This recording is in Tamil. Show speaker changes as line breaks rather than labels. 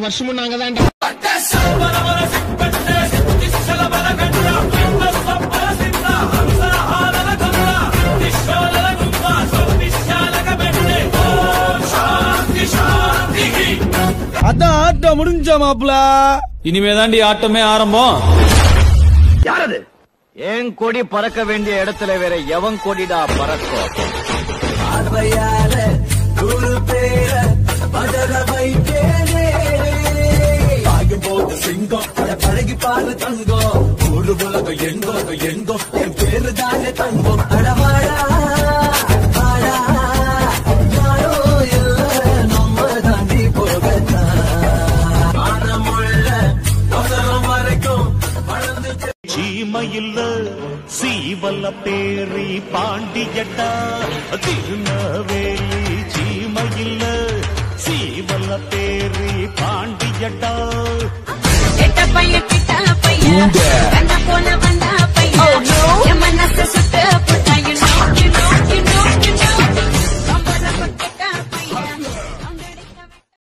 வருஷமும் நாங்க தான்டா
அதான் ஆட்டம் முடிஞ்ச மாப்ள
இனிமே தாண்டி ஆட்டமே ஆரம்பம்
யாரது ஏன் கொடி பறக்க வேண்டிய இடத்துல வேற எவன் கொடிடா பறக்கும்
சீமையில்ல சீவல்ல பேரி பாண்டியட்டா திருநவேலி சீமையில்ல சீவல்ல பேரி பாண்டியட்டா
கெட்ட பையன் கிட்ட பையன்